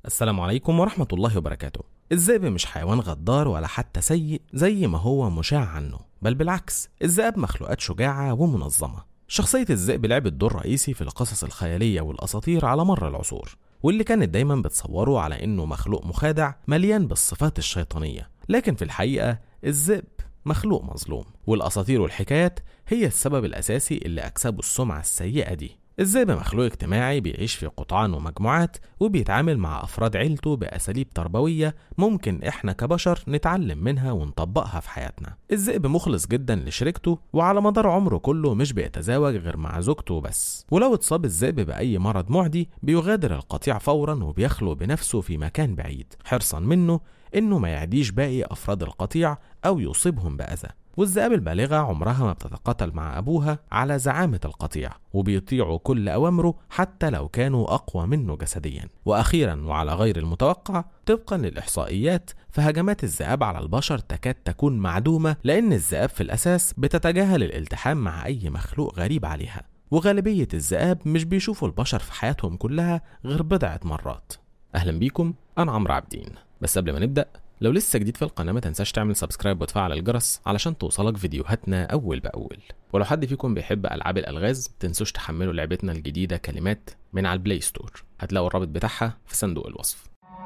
السلام عليكم ورحمة الله وبركاته الذئب مش حيوان غدار ولا حتى سيء زي ما هو مشاع عنه بل بالعكس الذئاب مخلوقات شجاعة ومنظمة شخصية الذئب لعبت دور رئيسي في القصص الخيالية والأساطير على مر العصور واللي كانت دايما بتصوره على إنه مخلوق مخادع مليان بالصفات الشيطانية لكن في الحقيقة الذئب مخلوق مظلوم والأساطير والحكايات هي السبب الأساسي اللي أكسبه السمعة السيئة دي الذئب مخلوق اجتماعي بيعيش في قطعان ومجموعات وبيتعامل مع أفراد عيلته بأساليب تربوية ممكن إحنا كبشر نتعلم منها ونطبقها في حياتنا الذئب مخلص جدا لشريكته وعلى مدار عمره كله مش بيتزاوج غير مع زوجته بس ولو اتصاب الذئب بأي مرض معدي بيغادر القطيع فورا وبيخلو بنفسه في مكان بعيد حرصا منه إنه ما يعديش باقي أفراد القطيع أو يصيبهم بأذى والذئاب البالغة عمرها ما بتتقاتل مع أبوها على زعامة القطيع وبيطيعوا كل أوامره حتى لو كانوا أقوى منه جسديا وأخيرا وعلى غير المتوقع طبقا للإحصائيات فهجمات الذئاب على البشر تكاد تكون معدومة لأن الذئاب في الأساس بتتجاهل الالتحام مع أي مخلوق غريب عليها وغالبية الذئاب مش بيشوفوا البشر في حياتهم كلها غير بضعة مرات أهلا بيكم أنا عمرو عابدين بس قبل ما نبدأ لو لسه جديد في القناة ما تنساش تعمل سبسكرايب وتفعل الجرس علشان توصلك فيديوهاتنا أول بأول ولو حد فيكم بيحب ألعاب الألغاز تنسوش تحملوا لعبتنا الجديدة كلمات من على البلاي ستور هتلاقوا الرابط بتاعها في صندوق الوصف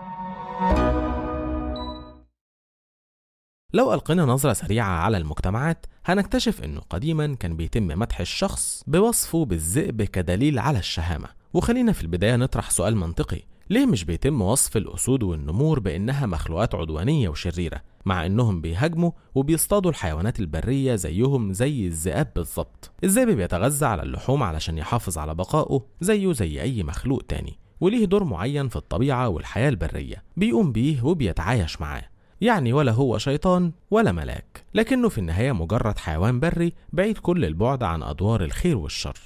لو ألقينا نظرة سريعة على المجتمعات هنكتشف أنه قديما كان بيتم مدح الشخص بوصفه بالذئب كدليل على الشهامة وخلينا في البداية نطرح سؤال منطقي ليه مش بيتم وصف الأسود والنمور بإنها مخلوقات عدوانية وشريرة مع إنهم بيهاجموا وبيصطادوا الحيوانات البرية زيهم زي الذئاب بالظبط الذئب بيتغذى على اللحوم علشان يحافظ على بقائه زيه زي أي مخلوق تاني وليه دور معين في الطبيعة والحياة البرية بيقوم بيه وبيتعايش معاه يعني ولا هو شيطان ولا ملاك لكنه في النهاية مجرد حيوان بري بعيد كل البعد عن أدوار الخير والشر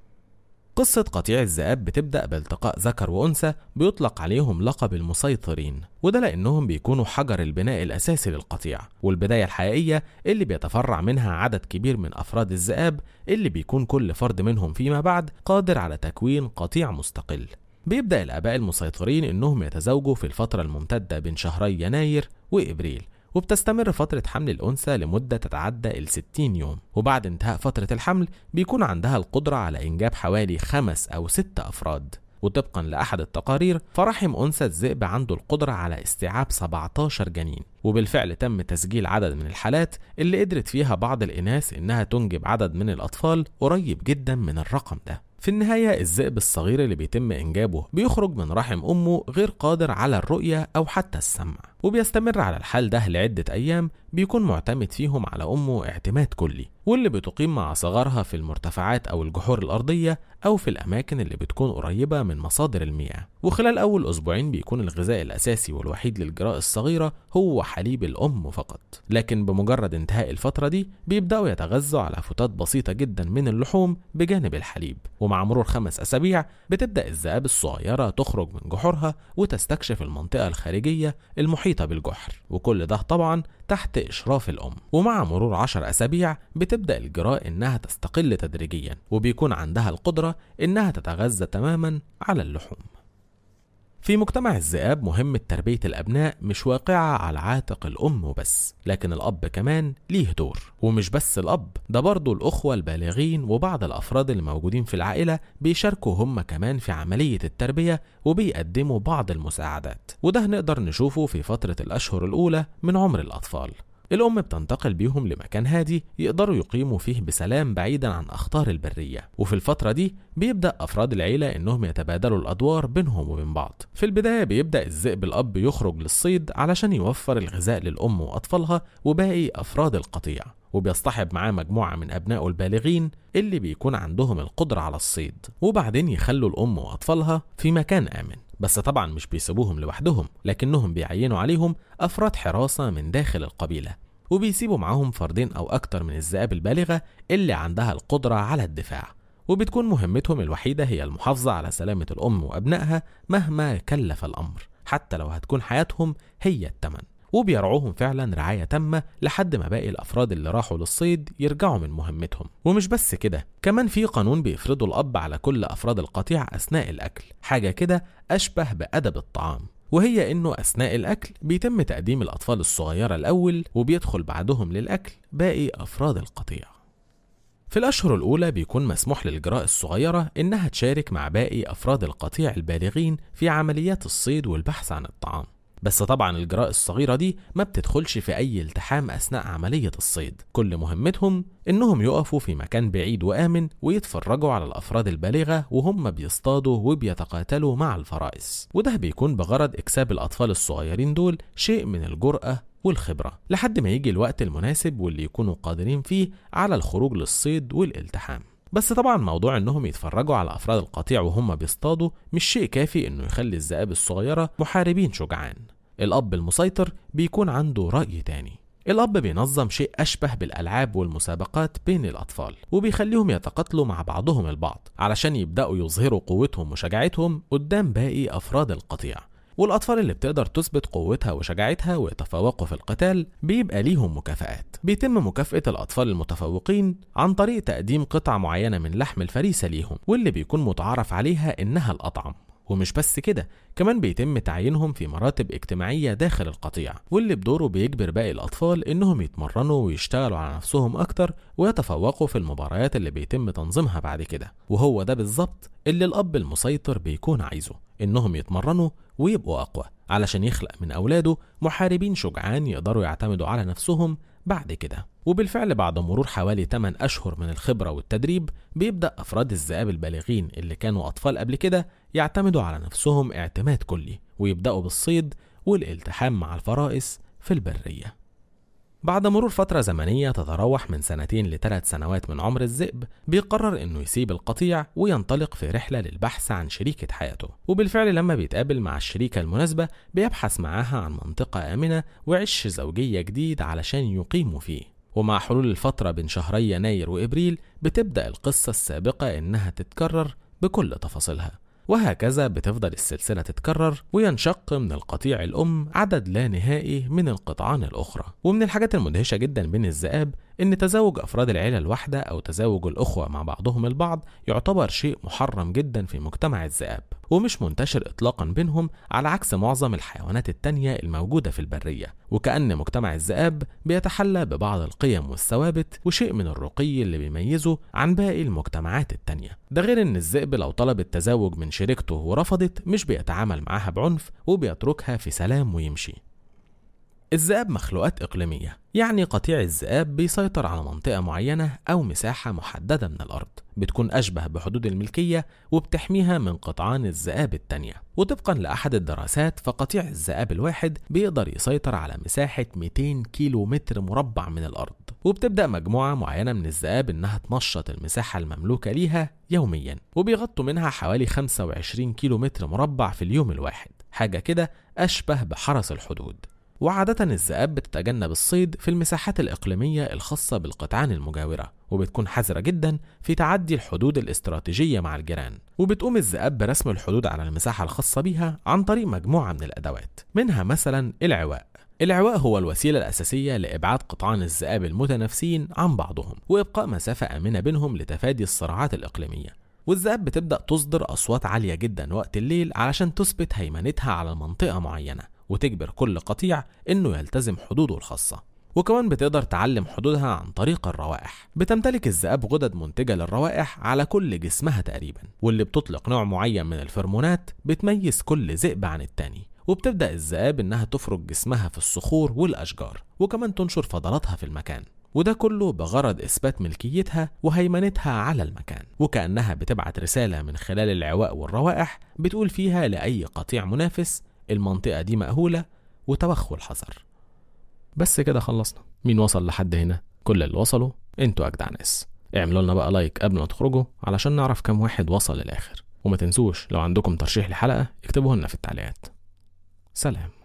قصة قطيع الذئاب بتبدأ بالتقاء ذكر وأنثى بيطلق عليهم لقب المسيطرين وده لأنهم بيكونوا حجر البناء الأساسي للقطيع والبداية الحقيقية اللي بيتفرع منها عدد كبير من أفراد الذئاب اللي بيكون كل فرد منهم فيما بعد قادر على تكوين قطيع مستقل بيبدأ الآباء المسيطرين إنهم يتزوجوا في الفترة الممتدة بين شهري يناير وإبريل وبتستمر فترة حمل الأنثى لمدة تتعدى ال 60 يوم وبعد انتهاء فترة الحمل بيكون عندها القدرة على إنجاب حوالي خمس أو ست أفراد وطبقا لأحد التقارير فرحم أنثى الذئب عنده القدرة على استيعاب 17 جنين وبالفعل تم تسجيل عدد من الحالات اللي قدرت فيها بعض الإناث إنها تنجب عدد من الأطفال قريب جدا من الرقم ده في النهاية الذئب الصغير اللي بيتم إنجابه بيخرج من رحم أمه غير قادر على الرؤية أو حتى السمع وبيستمر على الحال ده لعدة أيام بيكون معتمد فيهم على أمه اعتماد كلي واللي بتقيم مع صغارها في المرتفعات أو الجحور الأرضية أو في الأماكن اللي بتكون قريبة من مصادر المياه وخلال أول أسبوعين بيكون الغذاء الأساسي والوحيد للجراء الصغيرة هو حليب الأم فقط لكن بمجرد انتهاء الفترة دي بيبدأوا يتغذوا على فتات بسيطة جدا من اللحوم بجانب الحليب ومع مرور خمس أسابيع بتبدأ الذئاب الصغيرة تخرج من جحورها وتستكشف المنطقة الخارجية المحيطة بالجحر وكل ده طبعا تحت إشراف الأم ومع مرور عشر أسابيع بتبدأ الجراء إنها تستقل تدريجيا وبيكون عندها القدرة إنها تتغذى تماما على اللحوم في مجتمع الذئاب مهمة تربية الأبناء مش واقعة على عاتق الأم وبس لكن الأب كمان ليه دور ومش بس الأب ده برضه الأخوة البالغين وبعض الأفراد اللي موجودين في العائلة بيشاركوا هم كمان في عملية التربية وبيقدموا بعض المساعدات وده هنقدر نشوفه في فترة الأشهر الأولى من عمر الأطفال الأم بتنتقل بيهم لمكان هادي يقدروا يقيموا فيه بسلام بعيدا عن أخطار البرية وفي الفترة دي بيبدأ أفراد العيلة إنهم يتبادلوا الأدوار بينهم وبين بعض في البداية بيبدأ الذئب الأب يخرج للصيد علشان يوفر الغذاء للأم وأطفالها وباقي أفراد القطيع وبيصطحب معاه مجموعة من أبنائه البالغين اللي بيكون عندهم القدرة على الصيد وبعدين يخلوا الأم وأطفالها في مكان آمن بس طبعا مش بيسيبوهم لوحدهم لكنهم بيعينوا عليهم أفراد حراسة من داخل القبيلة وبيسيبوا معاهم فردين أو أكتر من الذئاب البالغة اللي عندها القدرة على الدفاع وبتكون مهمتهم الوحيدة هي المحافظة على سلامة الأم وأبنائها مهما كلف الأمر حتى لو هتكون حياتهم هي التمن وبيرعوهم فعلا رعاية تامة لحد ما باقي الأفراد اللي راحوا للصيد يرجعوا من مهمتهم ومش بس كده كمان في قانون بيفرضه الأب على كل أفراد القطيع أثناء الأكل حاجة كده أشبه بأدب الطعام وهي إنه أثناء الأكل بيتم تقديم الأطفال الصغيرة الأول وبيدخل بعدهم للأكل باقي أفراد القطيع في الأشهر الأولى بيكون مسموح للجراء الصغيرة إنها تشارك مع باقي أفراد القطيع البالغين في عمليات الصيد والبحث عن الطعام بس طبعا الجراء الصغيرة دي ما بتدخلش في أي التحام أثناء عملية الصيد كل مهمتهم إنهم يقفوا في مكان بعيد وآمن ويتفرجوا على الأفراد البالغة وهم بيصطادوا وبيتقاتلوا مع الفرائس وده بيكون بغرض إكساب الأطفال الصغيرين دول شيء من الجرأة والخبرة لحد ما يجي الوقت المناسب واللي يكونوا قادرين فيه على الخروج للصيد والالتحام بس طبعا موضوع انهم يتفرجوا على افراد القطيع وهم بيصطادوا مش شيء كافي انه يخلي الذئاب الصغيره محاربين شجعان الاب المسيطر بيكون عنده راي تاني الاب بينظم شيء اشبه بالالعاب والمسابقات بين الاطفال وبيخليهم يتقاتلوا مع بعضهم البعض علشان يبداوا يظهروا قوتهم وشجاعتهم قدام باقي افراد القطيع والأطفال اللي بتقدر تثبت قوتها وشجاعتها ويتفوقوا في القتال بيبقى ليهم مكافآت بيتم مكافأة الأطفال المتفوقين عن طريق تقديم قطعة معينة من لحم الفريسة ليهم واللي بيكون متعارف عليها إنها الأطعم ومش بس كده كمان بيتم تعيينهم في مراتب اجتماعية داخل القطيع واللي بدوره بيجبر باقي الأطفال إنهم يتمرنوا ويشتغلوا على نفسهم أكتر ويتفوقوا في المباريات اللي بيتم تنظيمها بعد كده وهو ده بالظبط اللي الأب المسيطر بيكون عايزه إنهم يتمرنوا ويبقوا أقوى علشان يخلق من أولاده محاربين شجعان يقدروا يعتمدوا على نفسهم بعد كده وبالفعل بعد مرور حوالي 8 أشهر من الخبرة والتدريب بيبدأ أفراد الذئاب البالغين اللي كانوا أطفال قبل كده يعتمدوا على نفسهم اعتماد كلي ويبدأوا بالصيد والالتحام مع الفرائس في البرية بعد مرور فترة زمنية تتراوح من سنتين لثلاث سنوات من عمر الذئب بيقرر انه يسيب القطيع وينطلق في رحلة للبحث عن شريكة حياته وبالفعل لما بيتقابل مع الشريكة المناسبة بيبحث معاها عن منطقة آمنة وعش زوجية جديد علشان يقيموا فيه ومع حلول الفترة بين شهري يناير وإبريل بتبدأ القصة السابقة إنها تتكرر بكل تفاصيلها وهكذا بتفضل السلسلة تتكرر وينشق من القطيع الأم عدد لا نهائي من القطعان الأخرى ومن الحاجات المدهشة جدا بين الذئاب إن تزاوج أفراد العيلة الواحدة أو تزاوج الأخوة مع بعضهم البعض يعتبر شيء محرم جدا في مجتمع الذئاب ومش منتشر إطلاقا بينهم على عكس معظم الحيوانات التانية الموجودة في البرية وكأن مجتمع الذئاب بيتحلى ببعض القيم والثوابت وشيء من الرقي اللي بيميزه عن باقي المجتمعات التانية ده غير إن الذئب لو طلب التزاوج من شريكته ورفضت مش بيتعامل معاها بعنف وبيتركها في سلام ويمشي الذئاب مخلوقات إقليمية يعني قطيع الذئاب بيسيطر على منطقة معينة أو مساحة محددة من الأرض بتكون أشبه بحدود الملكية وبتحميها من قطعان الذئاب التانية وطبقا لأحد الدراسات فقطيع الذئاب الواحد بيقدر يسيطر على مساحة 200 كيلو متر مربع من الأرض وبتبدأ مجموعة معينة من الذئاب إنها تنشط المساحة المملوكة ليها يوميا وبيغطوا منها حوالي 25 كيلو متر مربع في اليوم الواحد حاجة كده أشبه بحرس الحدود وعادة الذئاب بتتجنب الصيد في المساحات الإقليمية الخاصة بالقطعان المجاورة وبتكون حذرة جدا في تعدي الحدود الاستراتيجية مع الجيران وبتقوم الذئاب برسم الحدود على المساحة الخاصة بيها عن طريق مجموعة من الأدوات منها مثلا العواء العواء هو الوسيلة الأساسية لإبعاد قطعان الذئاب المتنافسين عن بعضهم وإبقاء مسافة آمنة بينهم لتفادي الصراعات الإقليمية والذئاب بتبدأ تصدر أصوات عالية جدا وقت الليل علشان تثبت هيمنتها على منطقة معينة وتجبر كل قطيع إنه يلتزم حدوده الخاصة وكمان بتقدر تعلم حدودها عن طريق الروائح بتمتلك الذئاب غدد منتجة للروائح على كل جسمها تقريبا واللي بتطلق نوع معين من الفرمونات بتميز كل ذئب عن التاني وبتبدأ الذئاب إنها تفرك جسمها في الصخور والأشجار وكمان تنشر فضلاتها في المكان وده كله بغرض إثبات ملكيتها وهيمنتها على المكان وكأنها بتبعت رسالة من خلال العواء والروائح بتقول فيها لأي قطيع منافس المنطقة دي مأهولة وتوخوا الحذر بس كده خلصنا مين وصل لحد هنا كل اللي وصلوا انتوا أجدع ناس اعملوا لنا بقى لايك قبل ما تخرجوا علشان نعرف كم واحد وصل للآخر وما تنسوش لو عندكم ترشيح لحلقة اكتبوه لنا في التعليقات سلام